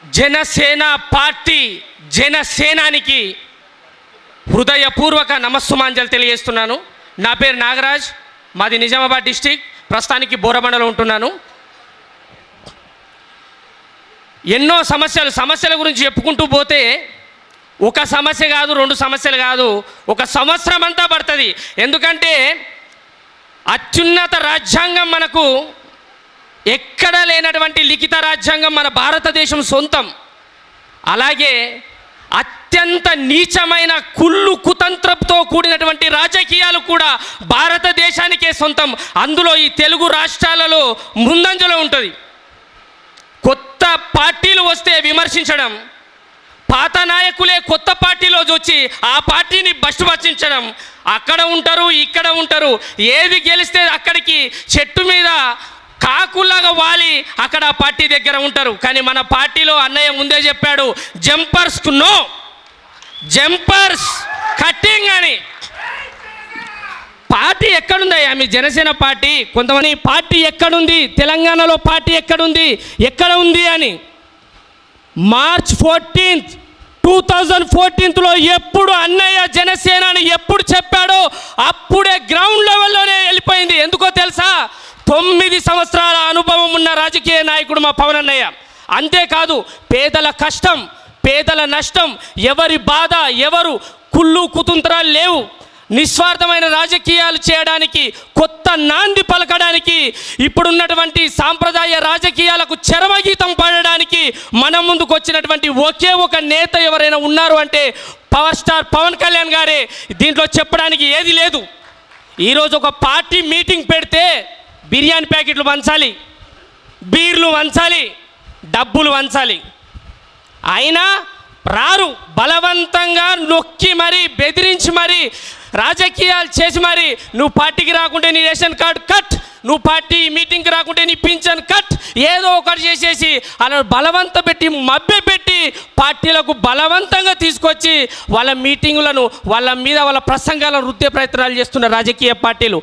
Janasena party జనసేనానికి హృదయపూర్వక నమస్సుమాంజలు తెలియజేస్తున్నాను నా పేరు నాగరాజ్ మాది నిజామాబాద్ డిస్టిక్ ప్రస్తుతానికి బోరబండలో ఉంటున్నాను ఎన్నో సమస్యలు సమస్యల గురించి చెప్పుకుంటూ పోతే ఒక సమస్య కాదు రెండు సమస్యలు కాదు ఒక సంవత్సరం అంతా పడుతుంది ఎందుకంటే అత్యున్నత రాజ్యాంగం మనకు ఎక్కడ లేనటువంటి లిఖిత రాజ్యాంగం మన భారతదేశం సొంతం అలాగే అత్యంత నీచమైన కుళ్ళు కుతంత్రంతో కూడినటువంటి రాజకీయాలు కూడా భారతదేశానికే సొంతం అందులో ఈ తెలుగు రాష్ట్రాలలో ముందంజలో ఉంటుంది కొత్త పార్టీలు వస్తే విమర్శించడం పాత నాయకులే కొత్త పార్టీలో వచ్చి ఆ పార్టీని బస్టుపట్టించడం అక్కడ ఉంటారు ఇక్కడ ఉంటారు ఏది గెలిస్తే అక్కడికి చెట్టు మీద కాకులాగా వాలి అక్కడ ఆ పార్టీ దగ్గర ఉంటారు కానీ మన పార్టీలో అన్నయ్య ముందే చెప్పాడు జంపర్స్ నో జంపర్స్ కట్టింగ్ అని పార్టీ ఎక్కడుందయ్యా మీ జనసేన పార్టీ కొంతమంది పార్టీ ఎక్కడుంది తెలంగాణలో పార్టీ ఎక్కడుంది ఎక్కడ ఉంది అని మార్చ్ ఫోర్టీన్త్ టూ థౌజండ్ ఫోర్టీన్త్లో ఎప్పుడు అన్నయ్య జనసేన అని ఎప్పుడు చెప్పాడో అప్పుడే గ్రౌండ్ లెవెల్లోనే వెళ్ళిపోయింది ఎందుకో తెలుసా తొమ్మిది సంవత్సరాల అనుభవం ఉన్న రాజకీయ నాయకుడు మా పవన్ అన్నయ్య అంతేకాదు పేదల కష్టం పేదల నష్టం ఎవరి బాధ ఎవరు కుళ్ళు కుతంత్రాలు లేవు నిస్వార్థమైన రాజకీయాలు చేయడానికి కొత్త నాంది పలకడానికి ఇప్పుడున్నటువంటి సాంప్రదాయ రాజకీయాలకు చరమగీతం పాడడానికి మన ముందుకు వచ్చినటువంటి ఒకే ఒక నేత ఎవరైనా ఉన్నారు అంటే పవర్ స్టార్ పవన్ కళ్యాణ్ గారే దీంట్లో చెప్పడానికి ఏది లేదు ఈరోజు ఒక పార్టీ మీటింగ్ పెడితే బిర్యానీ ప్యాకెట్లు వంచాలి బీర్లు వంచాలి డబ్బులు వంచాలి అయినా రారు బలవంతంగా నొక్కి మరి బెదిరించి మరి రాజకీయాలు చేసి మరి నువ్వు పార్టీకి రాకుంటే నీ రేషన్ కార్డు కట్ నువ్వు పార్టీ మీటింగ్కి రాకుంటే నీ పింఛన్ కట్ ఏదో ఒకటి చేసేసి అలా బలవంత పెట్టి మభ్య పెట్టి పార్టీలకు బలవంతంగా తీసుకొచ్చి వాళ్ళ మీటింగులను వాళ్ళ మీద వాళ్ళ ప్రసంగాలను రుద్దే ప్రయత్నాలు చేస్తున్న రాజకీయ పార్టీలు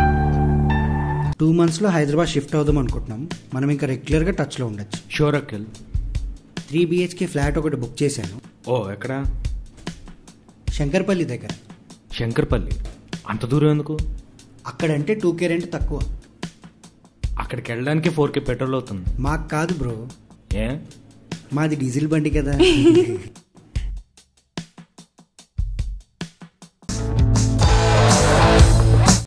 టూ మంత్స్లో హైదరాబాద్ షిఫ్ట్ అవుదాం అనుకుంటున్నాం మనం ఇంకా రెగ్యులర్గా టచ్లో ఉండొచ్చు sure Akhil three BHK flat ఒకటి బుక్ చేశాను ఓ ఎక్కడ శంకర్పల్లి దగ్గర శంకర్పల్లి అంత దూరం ఎందుకు అక్కడంటే టూ కే రెంట్ తక్కువ అక్కడికి వెళ్ళడానికి ఫోర్ కే పెట్రోల్ అవుతుంది మాకు కాదు బ్రో ఏ మాది డీజిల్ బండి కదా